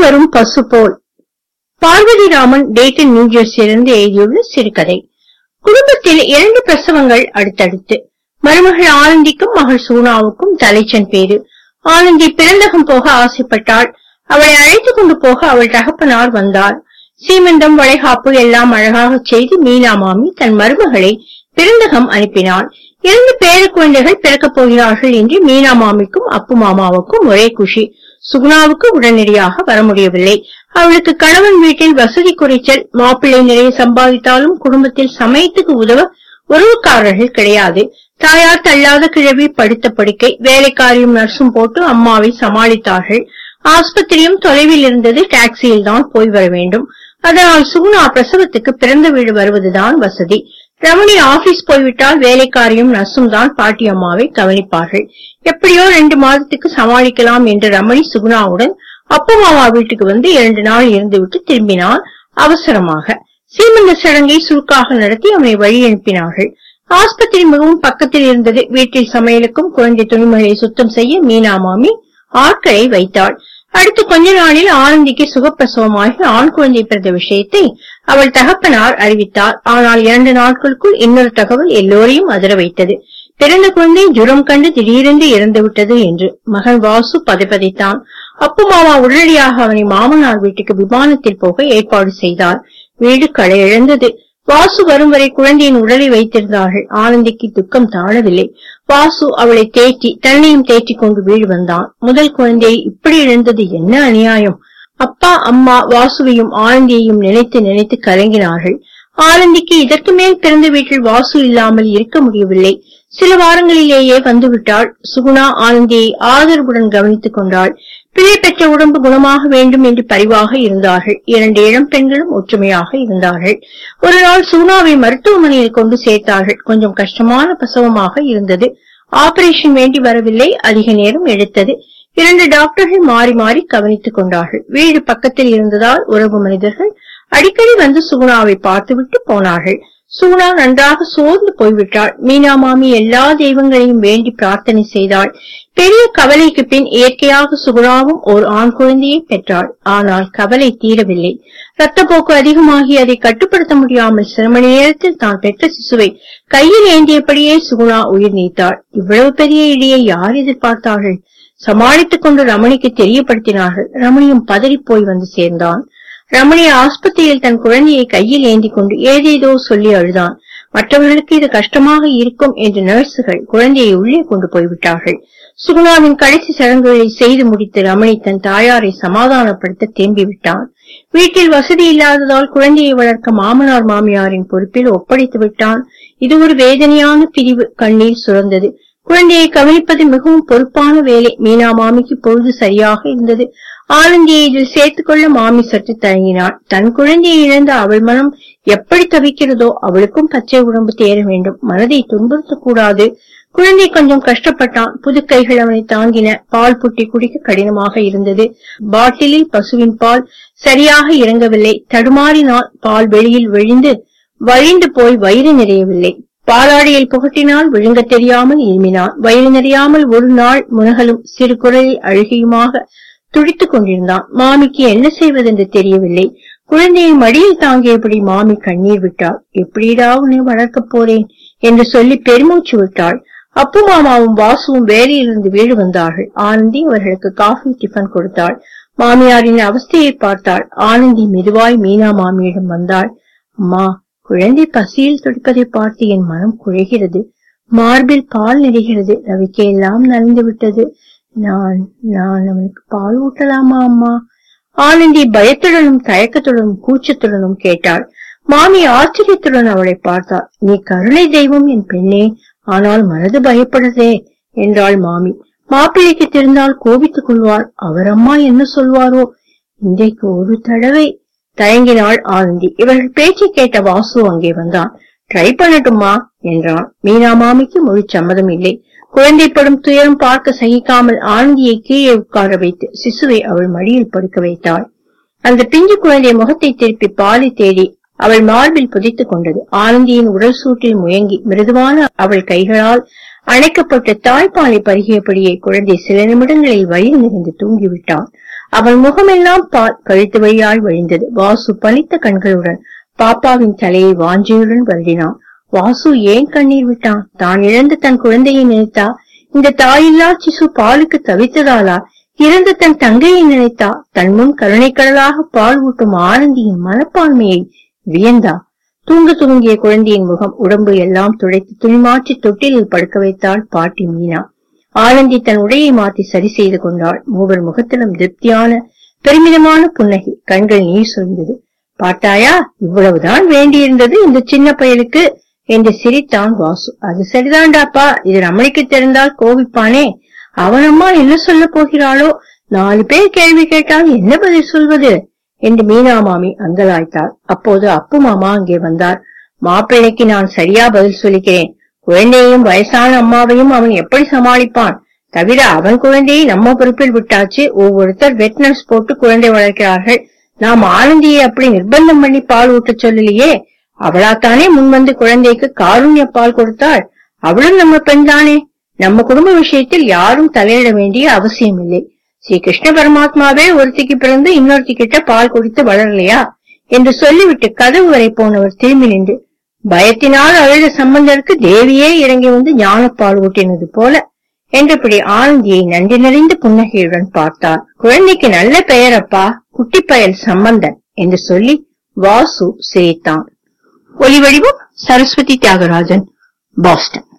வரும் பசு போல் பார்வதி ராமன் டேட்டன் நியூஜெர்சியிலிருந்து எழுதியுள்ள சிறுகதை குடும்பத்தில் இரண்டு பிரசவங்கள் அடுத்தடுத்து மருமகள் ஆனந்திக்கும் மகள் சூனாவுக்கும் தலைச்சன் பேரு ஆனந்தி பிறந்தகம் போக ஆசைப்பட்டாள் அவளை அழைத்துக் கொண்டு போக அவள் தகப்பனார் வந்தார் சீமந்தம் வளைகாப்பு எல்லாம் அழகாக செய்து மீனா மாமி தன் மருமகளை பிறந்தகம் அனுப்பினாள் இரண்டு பேர குழந்தைகள் பிறக்கப் போகிறார்கள் என்று மீனா மாமிக்கும் அப்பு மாமாவுக்கும் ஒரே குஷி சுகுணாவுக்கு உடனடியாக வர முடியவில்லை அவளுக்கு கணவன் வீட்டில் வசதி குறைச்சல் மாப்பிள்ளை நிறைய சம்பாதித்தாலும் குடும்பத்தில் சமயத்துக்கு உதவ உறவுக்காரர்கள் கிடையாது தாயார் தள்ளாத கிழவி படுத்த படுக்கை வேலைக்காரியும் நர்ஸும் போட்டு அம்மாவை சமாளித்தார்கள் ஆஸ்பத்திரியும் தொலைவில் இருந்தது டாக்ஸியில் தான் போய் வர வேண்டும் அதனால் சுகுணா பிரசவத்துக்கு பிறந்த வீடு வருவதுதான் வசதி ரமணி ஆபீஸ் போய்விட்டால் வேலைக்காரியும் நர்ஸும் தான் பாட்டி அம்மாவை கவனிப்பார்கள் எப்படியோ ரெண்டு மாதத்துக்கு சமாளிக்கலாம் என்று ரமணி சுகுணாவுடன் அப்பா மாமா வீட்டுக்கு வந்து இரண்டு நாள் இருந்துவிட்டு திரும்பினான் அவசரமாக சீமந்த சடங்கை சுருக்காக நடத்தி அவனை வழி அனுப்பினார்கள் ஆஸ்பத்திரி மிகவும் பக்கத்தில் இருந்தது வீட்டில் சமையலுக்கும் குழந்தை துணிமணிகளை சுத்தம் செய்ய மீனா மாமி ஆட்களை வைத்தாள் அடுத்து கொஞ்ச நாளில் ஆனந்திக்கு சுகப்பிரசவமாகி ஆண் குழந்தை பிறந்த விஷயத்தை அவள் தகப்பனார் அறிவித்தார் ஆனால் இரண்டு நாட்களுக்குள் இன்னொரு தகவல் எல்லோரையும் அதிர வைத்தது பிறந்த குழந்தை ஜுரம் கண்டு திடீரென்று இறந்து விட்டது என்று மகன் வாசு பதைப்பதைத்தான் அப்பு மாமா உடனடியாக அவனை மாமனார் வீட்டுக்கு விமானத்தில் போக ஏற்பாடு செய்தார் வீடு களை இழந்தது வாசு வரும் வரை குழந்தையின் உடலை வைத்திருந்தார்கள் ஆனந்திக்கு துக்கம் தாழவில்லை வாசு அவளை தேற்றி தன்னையும் தேற்றிக் கொண்டு வீடு வந்தான் முதல் குழந்தையை இப்படி இழந்தது என்ன அநியாயம் அப்பா அம்மா வாசுவையும் ஆனந்தியையும் நினைத்து நினைத்து கலங்கினார்கள் ஆனந்திக்கு இதற்கு மேல் பிறந்த வீட்டில் வாசு இல்லாமல் இருக்க முடியவில்லை சில வாரங்களிலேயே வந்துவிட்டாள் சுகுணா ஆனந்தியை ஆதரவுடன் கவனித்துக் கொண்டாள் பிள்ளை பெற்ற உடம்பு குணமாக வேண்டும் என்று பரிவாக இருந்தார்கள் இரண்டு இளம் பெண்களும் ஒற்றுமையாக இருந்தார்கள் ஒரு நாள் சுகுணாவை மருத்துவமனையில் கொண்டு சேர்த்தார்கள் கொஞ்சம் கஷ்டமான பிரசவமாக இருந்தது ஆபரேஷன் வேண்டி வரவில்லை அதிக நேரம் எடுத்தது இரண்டு டாக்டர்கள் மாறி மாறி கவனித்துக் கொண்டார்கள் வீடு பக்கத்தில் இருந்ததால் உறவு மனிதர்கள் அடிக்கடி வந்து சுகுணாவை பார்த்துவிட்டு போனார்கள் சுகுணா நன்றாக சோர்ந்து போய்விட்டாள் மீனா மாமி எல்லா தெய்வங்களையும் வேண்டி பிரார்த்தனை செய்தாள் பெரிய கவலைக்கு பின் இயற்கையாக சுகுணாவும் ஒரு ஆண் குழந்தையை பெற்றாள் ஆனால் கவலை தீரவில்லை ரத்தப்போக்கு அதிகமாகி அதை கட்டுப்படுத்த முடியாமல் சில மணி நேரத்தில் தான் பெற்ற சிசுவை கையில் ஏந்தியபடியே சுகுணா உயிர் நீத்தாள் இவ்வளவு பெரிய இடியை யார் எதிர்பார்த்தார்கள் சமாளித்துக் கொண்டு ரமணிக்கு தெரியப்படுத்தினார்கள் ரமணியும் பதறிப் போய் வந்து சேர்ந்தான் ரமணி ஆஸ்பத்திரியில் தன் குழந்தையை கையில் ஏந்தி கொண்டு ஏதேதோ சொல்லி அழுதான் மற்றவர்களுக்கு இது கஷ்டமாக இருக்கும் என்று நர்சுகள் குழந்தையை உள்ளே கொண்டு போய்விட்டார்கள் சுகுணாவின் கடைசி சடங்குகளை செய்து முடித்து ரமணி தன் தாயாரை சமாதானப்படுத்த திரும்பிவிட்டான் வீட்டில் வசதி இல்லாததால் குழந்தையை வளர்க்க மாமனார் மாமியாரின் பொறுப்பில் ஒப்படைத்து விட்டான் இது ஒரு வேதனையான பிரிவு கண்ணீர் சுரந்தது குழந்தையை கவனிப்பது மிகவும் பொறுப்பான வேலை மீனா மாமிக்கு பொழுது சரியாக இருந்தது ஆனந்தியை இதில் சேர்த்துக் கொள்ள மாமி சற்று தயங்கினாள் தன் குழந்தையை இழந்த அவள் மனம் எப்படி தவிக்கிறதோ அவளுக்கும் பச்சை உடம்பு தேர வேண்டும் மனதை துன்புறுத்தக் கூடாது குழந்தை கொஞ்சம் கஷ்டப்பட்டான் புது கைகள் அவனை தாங்கின பால் புட்டி குடிக்க கடினமாக இருந்தது பாட்டிலில் பசுவின் பால் சரியாக இறங்கவில்லை தடுமாறினால் பால் வெளியில் விழிந்து வழிந்து போய் வயிறு நிறையவில்லை பாலாடியில் புகட்டினால் விழுங்க தெரியாமல் இருமினான் வயிறு நிறையாமல் ஒரு நாள் முனகலும் சிறு குரலில் அழுகையுமாக துடித்துக் கொண்டிருந்தான் மாமிக்கு என்ன செய்வதென்று தெரியவில்லை குழந்தையை மடியில் தாங்கியபடி மாமி கண்ணீர் விட்டாள் எப்படிடா உன்னை வளர்க்கப் போறேன் என்று சொல்லி பெருமூச்சு விட்டாள் அப்பு மாமாவும் வாசுவும் வேலையிலிருந்து வீடு வந்தார்கள் ஆனந்தி அவர்களுக்கு காஃபி டிஃபன் கொடுத்தாள் மாமியாரின் அவஸ்தையை பார்த்தாள் ஆனந்தி மெதுவாய் மீனா மாமியிடம் வந்தாள் அம்மா குழந்தை பசியில் துடிப்பதை பார்த்து என் மனம் குழைகிறது மார்பில் பால் நிறைகிறது ரவிக்கு எல்லாம் நனைந்து விட்டது நான் நான் அவனுக்கு பால் ஊட்டலாமா அம்மா ஆனந்தி பயத்துடனும் தயக்கத்துடனும் கூச்சத்துடனும் கேட்டாள் மாமி ஆச்சரியத்துடன் அவளை பார்த்தாள் நீ கருணை தெய்வம் என் பெண்ணே ஆனால் மனது பயப்படுதே என்றாள் மாமி மாப்பிள்ளைக்கு தெரிந்தால் கோபித்துக் கொள்வார் அவர் அம்மா என்ன சொல்வாரோ இன்றைக்கு ஒரு தடவை தயங்கினாள் ஆனந்தி இவர்கள் பேச்சை கேட்ட வாசு அங்கே வந்தான் ட்ரை பண்ணட்டுமா என்றான் மீனா மாமிக்கு முழு சம்மதம் இல்லை குழந்தைப்படும் துயரம் பார்க்க சகிக்காமல் ஆனந்தியை கீழே உட்கார வைத்து சிசுவை அவள் மடியில் படுக்க வைத்தாள் அந்த பிஞ்சு குழந்தை முகத்தை திருப்பி பாலை தேடி அவள் மார்பில் புதைத்துக் கொண்டது ஆனந்தியின் உடல் சூட்டில் முயங்கி மிருதுவான அவள் கைகளால் அணைக்கப்பட்ட தாய்ப்பாலை பருகியபடியே குழந்தை சில நிமிடங்களில் வயிறு நிறைந்து தூங்கிவிட்டான் அவன் முகமெல்லாம் பால் கழுத்து வழியாய் வழிந்தது வாசு பனித்த கண்களுடன் பாப்பாவின் தலையை வாஞ்சியுடன் வருடினான் வாசு ஏன் கண்ணீர் விட்டான் தான் இழந்த தன் குழந்தையை நினைத்தா இந்த தாயில்லா சிசு பாலுக்கு தவித்ததாலா இறந்த தன் தங்கையை நினைத்தா தன் முன் கருணைக்கடலாக பால் ஊட்டும் ஆனந்தியின் மனப்பான்மையை வியந்தா தூங்க துவங்கிய குழந்தையின் முகம் உடம்பு எல்லாம் துடைத்து துணிமாற்றி தொட்டிலில் படுக்க வைத்தாள் பாட்டி மீனா ஆனந்தி தன் உடையை மாற்றி சரி செய்து கொண்டாள் மூவர் முகத்திலும் திருப்தியான பெருமிதமான புன்னகை கண்கள் நீர் சொரிந்தது பாட்டாயா இவ்வளவுதான் வேண்டியிருந்தது இந்த சின்ன பயலுக்கு என்று சிரித்தான் வாசு அது சரிதான்டாப்பா இது ரமணிக்கு தெரிந்தால் கோபிப்பானே அவனம்மா என்ன சொல்ல போகிறாளோ நாலு பேர் கேள்வி கேட்டால் என்ன பதில் சொல்வது என்று மீனா மாமி அங்கலாய்த்தார் அப்போது அப்பு மாமா அங்கே வந்தார் மாப்பிள்ளைக்கு நான் சரியா பதில் சொல்லிக்கிறேன் குழந்தையையும் வயசான அம்மாவையும் அவன் எப்படி சமாளிப்பான் தவிர அவன் குழந்தையை நம்ம பொறுப்பில் விட்டாச்சு ஒவ்வொருத்தர் வெட் நர்ஸ் போட்டு குழந்தை வளர்க்கிறார்கள் நாம் ஆனந்தியை அப்படி நிர்பந்தம் பண்ணி பால் ஊட்டச் சொல்லலையே அவளாத்தானே முன்வந்து குழந்தைக்கு காருண்ய பால் கொடுத்தாள் அவளும் நம்ம பெண்தானே நம்ம குடும்ப விஷயத்தில் யாரும் தலையிட வேண்டிய அவசியம் இல்லை ஸ்ரீ கிருஷ்ண பரமாத்மாவே ஒருத்திக்கு பிறந்து இன்னொருத்தி கிட்ட பால் குடித்து வளரலையா என்று சொல்லிவிட்டு கதவு வரை போனவர் திரும்பி நின்று பயத்தினால் அழுத சம்பந்தருக்கு தேவியே இறங்கி வந்து ஞானப்பால் ஊட்டினது போல என்றபடி ஆனந்தியை நன்றி நிறைந்த புன்னகையுடன் பார்த்தார் குழந்தைக்கு நல்ல பெயரப்பா குட்டிப்பயல் சம்பந்தன் என்று சொல்லி வாசு சிரித்தான் ஒலி வடிவம் சரஸ்வதி தியாகராஜன் பாஸ்டன்